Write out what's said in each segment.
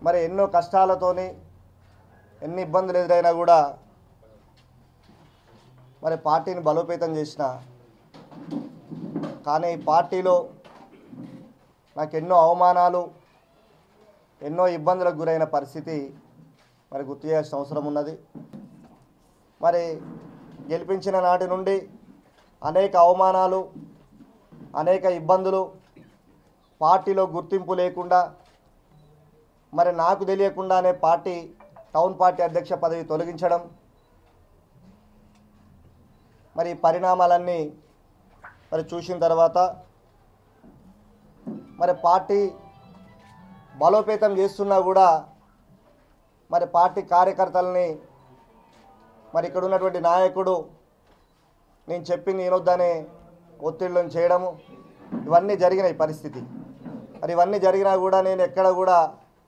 మరి ఎన్నో కష్టాలతోని ఎన్ని ఇబ్బందులు ఎదురైనా కూడా మరి పార్టీని బలోపేతం చేసిన కానీ ఈ పార్టీలో నాకు ఎన్నో అవమానాలు ఎన్నో ఇబ్బందులకు గురైన పరిస్థితి మరి గుర్తు చేయాల్సిన అవసరం ఉన్నది మరి గెలిపించిన నాటి నుండి అనేక అవమానాలు అనేక ఇబ్బందులు పార్టీలో గుర్తింపు లేకుండా మరి నాకు తెలియకుండానే పార్టీ టౌన్ పార్టీ అధ్యక్ష పదవి తొలగించడం మరి ఈ పరిణామాలన్నీ మరి చూసిన తర్వాత మరి పార్టీ బలోపేతం చేస్తున్నా కూడా మరి పార్టీ కార్యకర్తలని మరి ఇక్కడ ఉన్నటువంటి నాయకుడు నేను చెప్పింది వినొద్దనే ఒత్తిళ్ళను చేయడము ఇవన్నీ జరిగినాయి పరిస్థితి మరి ఇవన్నీ జరిగినా కూడా నేను ఎక్కడ కూడా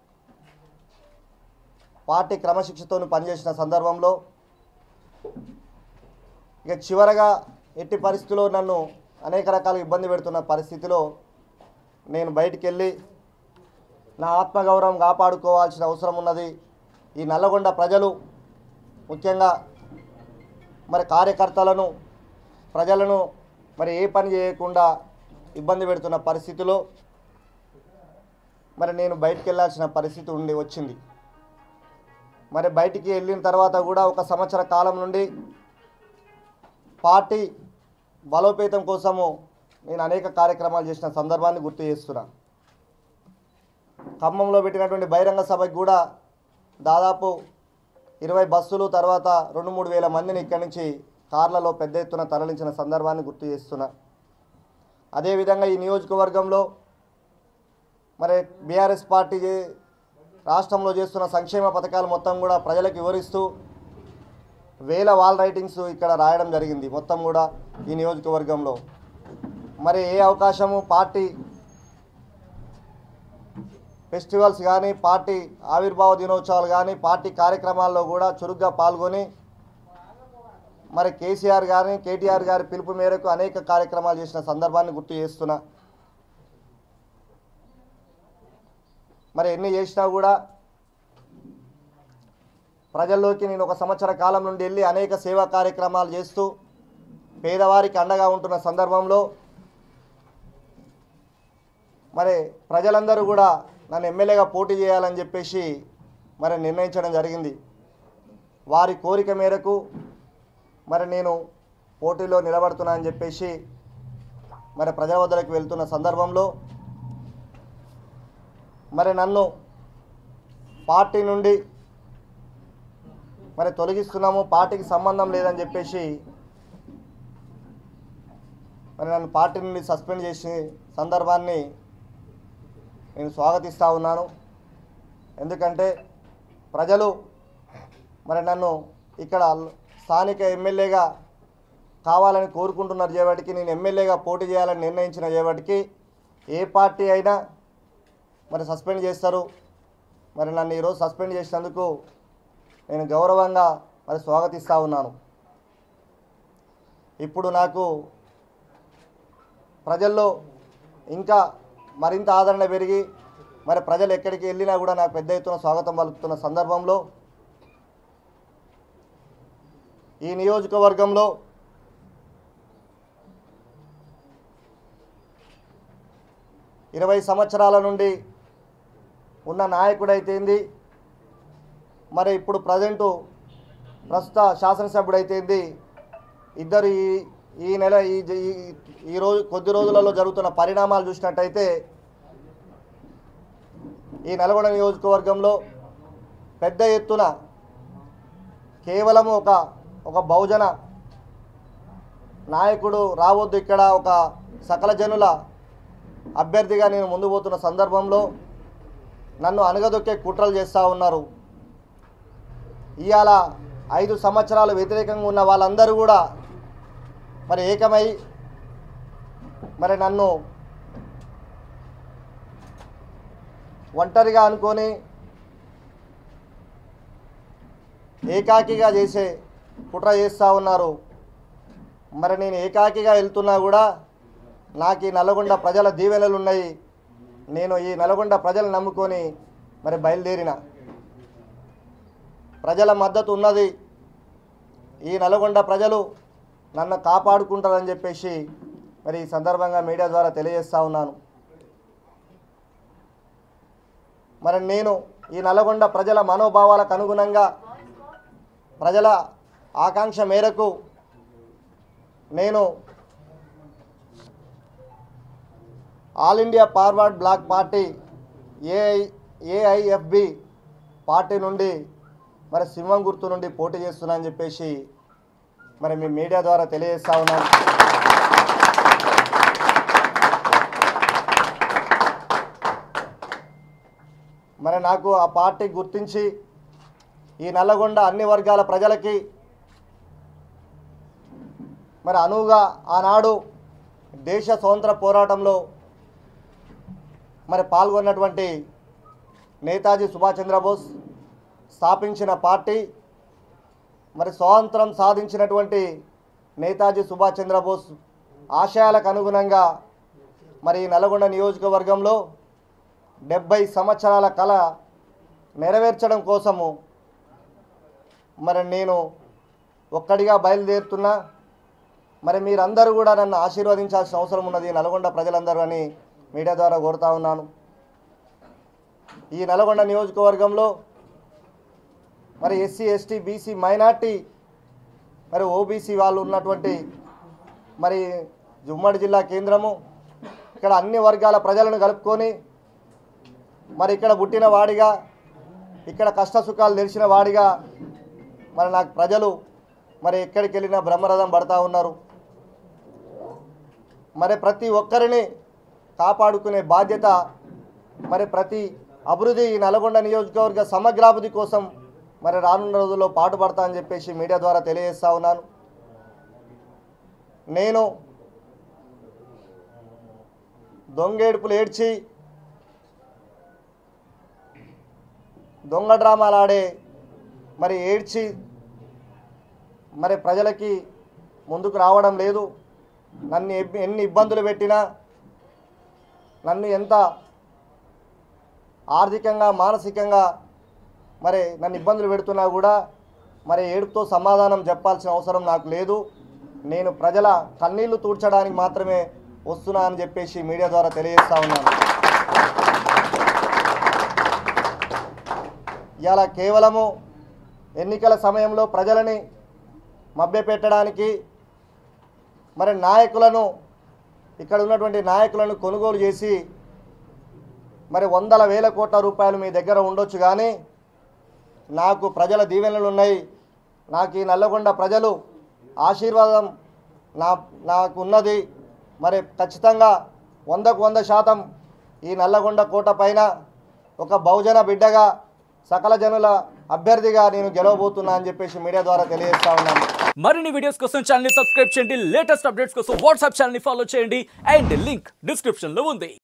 పార్టీ క్రమశిక్షతో పనిచేసిన సందర్భంలో ఇక చివరగా ఎట్టి పరిస్థితుల్లో నన్ను అనేక రకాల ఇబ్బంది పెడుతున్న పరిస్థితిలో నేను బయటికి వెళ్ళి నా ఆత్మగౌరవం కాపాడుకోవాల్సిన అవసరం ఉన్నది ఈ నల్లగొండ ప్రజలు ముఖ్యంగా మరి కార్యకర్తలను ప్రజలను మరి ఏ పని చేయకుండా ఇబ్బంది పెడుతున్న పరిస్థితిలో మరి నేను బయటికి వెళ్ళాల్సిన పరిస్థితి ఉండి వచ్చింది మరి బయటికి వెళ్ళిన తర్వాత కూడా ఒక సంవత్సర కాలం నుండి పార్టీ బలోపేతం కోసము నేను అనేక కార్యక్రమాలు చేసిన సందర్భాన్ని గుర్తు చేస్తున్నా ఖమ్మంలో పెట్టినటువంటి బహిరంగ సభకి కూడా దాదాపు ఇరవై బస్సులు తర్వాత రెండు మూడు వేల మందిని ఇక్కడి నుంచి కార్లలో పెద్ద ఎత్తున తరలించిన సందర్భాన్ని గుర్తు చేస్తున్నా అదేవిధంగా ఈ నియోజకవర్గంలో మరి బీఆర్ఎస్ పార్టీ చే- రాష్ట్రంలో చేస్తున్న సంక్షేమ పథకాలు మొత్తం కూడా ప్రజలకు వివరిస్తూ వేల వాల్ రైటింగ్స్ ఇక్కడ రాయడం జరిగింది మొత్తం కూడా ఈ నియోజకవర్గంలో మరి ఏ అవకాశము పార్టీ ఫెస్టివల్స్ కానీ పార్టీ ఆవిర్భావ దినోత్సవాలు కానీ పార్టీ కార్యక్రమాల్లో కూడా చురుగ్గా పాల్గొని మరి కేసీఆర్ గారిని కేటీఆర్ గారి పిలుపు మేరకు అనేక కార్యక్రమాలు చేసిన సందర్భాన్ని గుర్తు చేస్తున్నా మరి ఎన్ని చేసినా కూడా ప్రజల్లోకి నేను ఒక సంవత్సర కాలం నుండి వెళ్ళి అనేక సేవా కార్యక్రమాలు చేస్తూ పేదవారికి అండగా ఉంటున్న సందర్భంలో మరి ప్రజలందరూ కూడా నన్ను ఎమ్మెల్యేగా పోటీ చేయాలని చెప్పేసి మరి నిర్ణయించడం జరిగింది వారి కోరిక మేరకు మరి నేను పోటీలో నిలబడుతున్నా అని చెప్పేసి మరి ప్రజల వద్దకు వెళ్తున్న సందర్భంలో మరి నన్ను పార్టీ నుండి మరి తొలగిస్తున్నాము పార్టీకి సంబంధం లేదని చెప్పేసి మరి నన్ను పార్టీ నుండి సస్పెండ్ చేసిన సందర్భాన్ని నేను స్వాగతిస్తూ ఉన్నాను ఎందుకంటే ప్రజలు మరి నన్ను ఇక్కడ స్థానిక ఎమ్మెల్యేగా కావాలని కోరుకుంటున్నారు చేయబటికి నేను ఎమ్మెల్యేగా పోటీ చేయాలని నిర్ణయించిన చేయబటికి ఏ పార్టీ అయినా మరి సస్పెండ్ చేస్తారు మరి నన్ను ఈరోజు సస్పెండ్ చేసినందుకు నేను గౌరవంగా మరి స్వాగతిస్తూ ఉన్నాను ఇప్పుడు నాకు ప్రజల్లో ఇంకా మరింత ఆదరణ పెరిగి మరి ప్రజలు ఎక్కడికి వెళ్ళినా కూడా నాకు పెద్ద ఎత్తున స్వాగతం పలుకుతున్న సందర్భంలో ఈ నియోజకవర్గంలో ఇరవై సంవత్సరాల నుండి ఉన్న నాయకుడైతేంది మరి ఇప్పుడు ప్రజెంటు ప్రస్తుత శాసనసభ్యుడైతేంది ఇద్దరు ఈ ఈ నెల ఈ ఈ- ఈ రోజు కొద్ది రోజులలో జరుగుతున్న పరిణామాలు చూసినట్టయితే ఈ నల్గొండ నియోజకవర్గంలో పెద్ద ఎత్తున కేవలం ఒక ఒక బహుజన నాయకుడు రావద్దు ఇక్కడ ఒక సకల జనుల అభ్యర్థిగా నేను ముందు పోతున్న సందర్భంలో నన్ను అనగదొక్కే కుట్రలు చేస్తూ ఉన్నారు ఇవాళ ఐదు సంవత్సరాలు వ్యతిరేకంగా ఉన్న వాళ్ళందరూ కూడా మరి ఏకమై మరి నన్ను ఒంటరిగా అనుకొని ఏకాకిగా చేసే కుట్ర చేస్తూ ఉన్నారు మరి నేను ఏకాకిగా వెళ్తున్నా కూడా నాకు ఈ నల్గొండ ప్రజల దీవెనలు ఉన్నాయి నేను ఈ నల్గొండ ప్రజలు నమ్ముకొని మరి బయలుదేరిన ప్రజల మద్దతు ఉన్నది ఈ నల్గొండ ప్రజలు నన్ను కాపాడుకుంటారని చెప్పేసి మరి ఈ సందర్భంగా మీడియా ద్వారా తెలియజేస్తా ఉన్నాను మరి నేను ఈ నల్గొండ ప్రజల మనోభావాలకు అనుగుణంగా ప్రజల ఆకాంక్ష మేరకు నేను all India forward bloc party AI AIFB party నుండి మరి సింహం గుర్తు నుండి పోటీ చేస్తున్నా అని చెప్పేసి మరి మీ మీడియా ద్వారా తెలియజేస్తా ఉన్నాను మరి నాకు ఆ పార్టీ గుర్తించి ఈ నల్లగొండ అన్ని వర్గాల ప్రజలకి మరి అనువుగా ఆనాడు దేశ స్వతంత్ర పోరాటంలో మరి పాల్గొన్నటువంటి నేతాజీ సుభాష్ చంద్రబోస్ స్థాపించిన పార్టీ మరి స్వాతంత్రం సాధించినటువంటి నేతాజీ సుభాష్ చంద్రబోస్ ఆశయాలకు అనుగుణంగా మరి ఈ నల్గొండ నియోజకవర్గంలో డెబ్బై సంవత్సరాల కళ నెరవేర్చడం కోసము మరి నేను ఒక్కడిగా బయలుదేరుతున్నా మరి మీరందరూ కూడా నన్ను ఆశీర్వదించాల్సిన అవసరం ఉన్నది నల్గొండ ప్రజలందరూ అని మీడియా ద్వారా కోరుతా ఉన్నాను ఈ నల్గొండ నియోజకవర్గంలో మరి ఎస్సీ ఎస్టీ బీసీ మైనార్టీ మరి ఓబీసీ వాళ్ళు ఉన్నటువంటి మరి ఉమ్మడి జిల్లా కేంద్రము ఇక్కడ అన్ని వర్గాల ప్రజలను కలుపుకొని మరి ఇక్కడ పుట్టిన వాడిగా ఇక్కడ కష్ట సుఖాలు తెలిసిన వాడిగా మరి నాకు ప్రజలు మరి ఎక్కడికి వెళ్ళినా బ్రహ్మరథం పడతా ఉన్నారు మరి ప్రతి ఒక్కరిని కాపాడుకునే బాధ్యత మరి ప్రతి అభివృద్ధి ఈ నల్గొండ నియోజకవర్గ సమగ్రాభివృద్ధి కోసం మరి రానున్న రోజుల్లో పాటుపడతా అని చెప్పేసి మీడియా ద్వారా తెలియజేస్తా ఉన్నాను నేను దొంగేడుపులు ఏడ్చి దొంగ డ్రామాలు ఆడే మరి ఏడ్చి మరి ప్రజలకి ముందుకు రావడం లేదు నన్ను ఎన్ని- ఎన్ని ఇబ్బందులు పెట్టినా నన్ను ఎంత ఆర్థికంగా మానసికంగా మరి నన్ను ఇబ్బందులు పెడుతున్నా కూడా మరి ఏడుపుతో సమాధానం చెప్పాల్సిన అవసరం నాకు లేదు నేను ప్రజల కన్నీళ్లు తూడ్చడానికి మాత్రమే వస్తున్నా అని చెప్పేసి మీడియా ద్వారా తెలియజేస్తా ఉన్నాను ఇలా కేవలము ఎన్నికల సమయంలో ప్రజలని మభ్యపెట్టడానికి మరి నాయకులను ఇక్కడ ఉన్నటువంటి నాయకులను కొనుగోలు చేసి మరి వందల వేల కోట్ల రూపాయలు మీ దగ్గర ఉండొచ్చు కానీ నాకు ప్రజల దీవెనలు ఉన్నాయి నాకు ఈ నల్లగొండ ప్రజలు ఆశీర్వాదం నా నాకు ఉన్నది మరి ఖచ్చితంగా వందకు వంద శాతం ఈ నల్లగొండ కోట పైన ఒక బహుజన బిడ్డగా సకల జనుల అభ్యర్థిగా నేను గెలవబోతున్నా అని చెప్పేసి మీడియా ద్వారా తెలియజేస్తా ఉన్నాను మరిన్ని వీడియోస్ కోసం ఛానల్ ని సబ్స్క్రైబ్ చేయండి లేటెస్ట్ అప్డేట్స్ కోసం వాట్సాప్ ఛానల్ ని ఫాలో చేయండి అండ్ లింక్ డిస్క్రిప్షన్ లో ఉంది